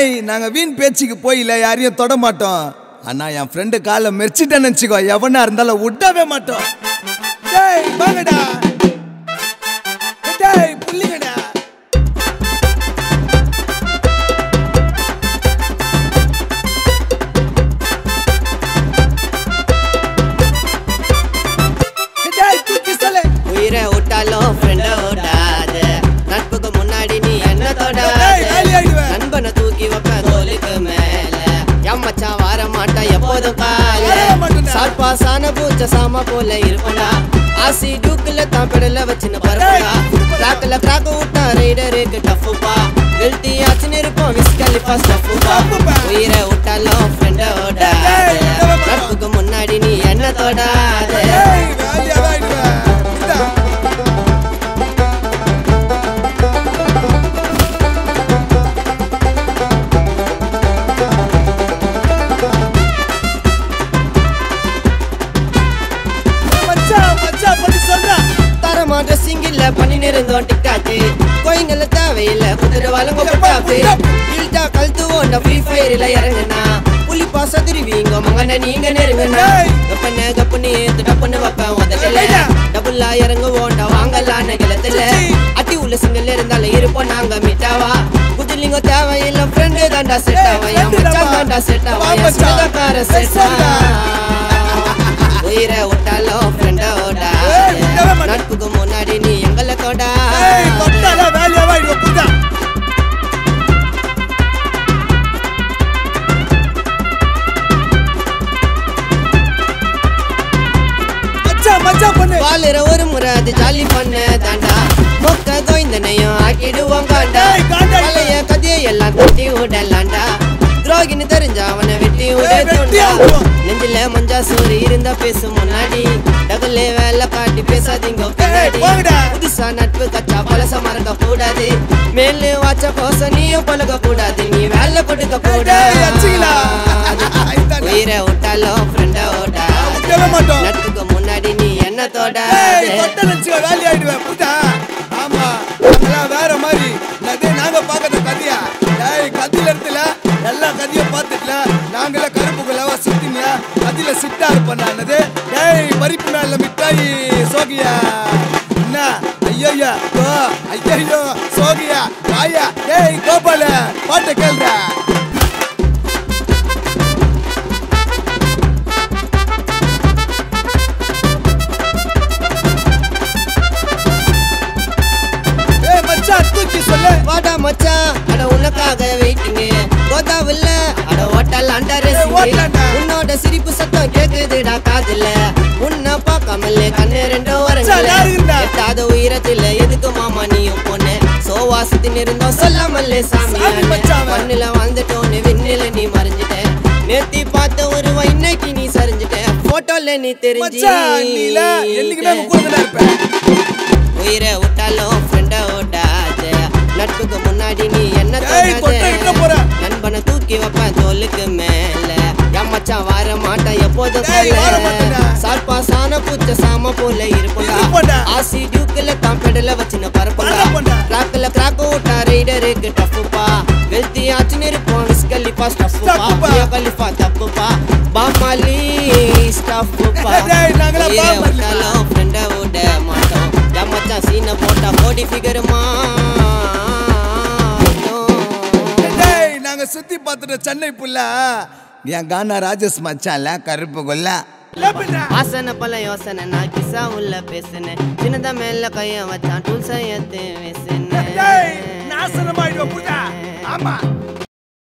டேய் நாங்க வீண் பேச்சுக்கு போயில யாரையும் தொட மாட்டோம் ஆனா என் ஃப்ரெண்டு காலை மெரிச்சிட்டேன்னு நினச்சிக்கோ எவனா இருந்தாலும் விடவே மாட்டோம் டேய் வாங்கடா டேய் புள்ளிங்கடா டேய் தூக்கி சொல்லு உயிரை விட்டாலும் ஃப்ரெண்ட விடாத நட்புக்கு முன்னாடி நீ என்ன டேய், தொடாத வேலி ஆயிடுவேன். நண்பனை தூக்கி வைப்ப தோலுக்கு மேல என் மச்சான் வர மாட்டான் எப்போதும் கால வரவே மாட்டேன்டா. சால் பாசான பூச்ச சாம போல இருப்படா ஆசி டூக்குல தான் பெடல வச்சுன்னு பரப்படா கிராக்ல கிராக் விட்டா ரைடருக்கு டஃப்புப்பா வெல்தி ஆச்சுன்னு இருப்போம் விஸ்கலிஃபா ஸ்டஃப்புப்பா ஸ்டஃப்புப்பா. உயிரை விட்டாலும் ஃப்ரெண்ட விடாத டேய், விடவே மாட்டோம். நட்புக்கு முன்னாடி நீ என்ன தொடாத டேய் வேலையா தான் ஆயிடுவேன் இந்தா. மச்சான் மச்சான் பண்ணி சொல்றா தரமா ட்ரெஸ்ஸிங் இல்ல பண்ணி நிறந்தோம் டிக்டாக்கு கோயிங்கள தேவையில்ல குதிரை வழங்க பட்டாப்பு இல்டா கழுத்து ஓண்ட ஃப்ரீ ஃபயர்ல இறங்குனா புலி பாச திருவிங்க மகன நீங்க நெருங்குனா கப்பன கப்புனு ஏத்து டப்புன்னு வைப்பேன் உதட்டல டபுள்ளா இறங்க ஓண்ட வாங்கலான கிளத்துல அட்டி உள்ள சிங்கல் இருந்தாலும் இருப்போம் நாங்க மிட்டாவா குதிலிங்க தேவையில்ல ஃப்ரெண்டு தாண்டா செட் ஆவா என் மச்சான் தாண்டா செட் ஆவா என் சொந்தக்கார செட் ஆவா உயிரை விட்டாலும் ஃப்ரெண்டோட ஏய், விடவே மாட்டேன். நட்புக்கு முன்னாடி நீ எங்களை கொடா ஏய் தொட்டால வேலையா தான் ஆயிடுவேன் புரியுதா மச்சான் மச்சான் பண்ணு வாழுற ஒரு முறை அது ஜாலி பண்ண தாண்டா மொக்க கோய்ந்தனையும் ஆக்கிடுவோம் காண்டா ஏய், காண்டா. பழைய கதையை எல்லாம் தட்டி விடலாண்டா துரோகின்னு தெரிஞ்ச அவனை வெட்டி ஏய், விட வெட்டி தோண்டா விடுவோம். நெஞ்சில மஞ்சா சோறு இருந்தா பேசு முன்னாடி டகுலே வேலை காட்டி பேசாதீங்க பின்னாடி போங்கடா. புதுசா நட்பு கச்சா பழச மறக்க கூடாது மேலு வாச்ச கோச நீயும் பழக கூடாது நீ வேலை கொடுக்க டேய், அடிச்சிங்களா? கூடாது இந்தாண்டா. உயிரை விட்டாலும் ஃப்ரெண்டோட விடவே மாட்டோம் நட்புக்கு முன்னாடி நீ என்ன தொட ஏய் தொட்ட நினைச்சு வேலையா ஆயிடுவேன் புரியுதா ஆமா அதெல்லாம் வேற மாதிரி அதே நாங்க பார்க்கற கதையா டேய் கதையில இடத்துல எல்லா கதையும் பார்த்துட்டுல நாங்களே கருப்புக்குள்ளவா சித்திங்க கதையில சிட்டா இருப்பேன் நானது டேய் பறிப்பு மேல மிட்டாய் சோகியா என்ன ஐயய்யா கோ ஐயய்யோ சோகியா வாயா டேய் கோபால பாட்டை கேள்றா ஏய் மச்சான் தூக்கி சொல்லு வாடா மச்சான் அட உனக்காக வெயிட்டிங்க கோதாவில்ல அட ஓட்டல் அண்டா ஏய், ஓட்டலாண்டா. உன்னோட சிரிப்பு சத்தம் கேக்குதுடா காதுல உன்னை பார்க்காமலே கண்ணு ரெண்டும் மச்சான், யாருக்குடா? வரங்கல எட்டாத உயரத்துல எதுக்கு மாமா நீயும் பொண்ணு சோவாசத்தின் இருந்தோம் சொல்லாமல்லே சாமி சாமி மச்சான். மண்ணுல வாழ்ந்துட்டோன்னு விண்ணில நீ மறைஞ்சிட்ட நேத்தி பார்த்த ஒரு இன்னைக்கு நீ சரிஞ்சிட்ட போட்டோல நீ தெரிஞ்சு மச்சான் நீல என்னைக்குமே உங்க கூட தான் இருப்பேன் உயிரை விட்டாலும் ஃப்ரெண்ட விடாத நட்புக்கு முன்னாடி நீ என்ன ஏய், தொட்டா இங்க போற. நண்பனை தூக்கி வைப்பேன் தோலுக்கு மேல என் மச்சான் வர மாட்டான் எப்போதும் ஏய், வர மாட்டேன்டா. சால்பாசான பூச்ச சாம போல இருப்படா இருப்பேன்டா. ஆசி டியூக்கில் தான் பெடல வச்சுன்னு பரப்படா பரப்பேன்டா. கிராக்கில் கிராக் விட்டா ரைடருக்கு டஃப்புப்பா வெல்தி ஆச்சுன்னு இருப்போம் விஸ் கலிஃபா ஸ்டஃப்புப்பா ஸ்டஃப்புப்பா. பியா கலிஃபா தப்புப்பா பாமாலி ஸ்டஃப்புப்பா டேய், நாங்கெல்லாம் உயிரை பாமாலிப்பா. விட்டாலும் ஃப்ரெண்ட விட மாட்டோம் என் மச்சான் சீனை போட்டா போடி ஃபிகருமா டேய் நாங்க சுத்தி பார்த்துட்ட சென்னை புள்ள என் கானா ராஜேஷ் மச்சான்ல கருப்பு கொல்ல ஆசன பல யோசனை நான் கிசா உள்ள பேசுனேன் சின்னதா மேல கைய வச்சான் டூல்ஸை ஏத்து டேய், நாசனமாயிடுவ புள்ள. ஆமா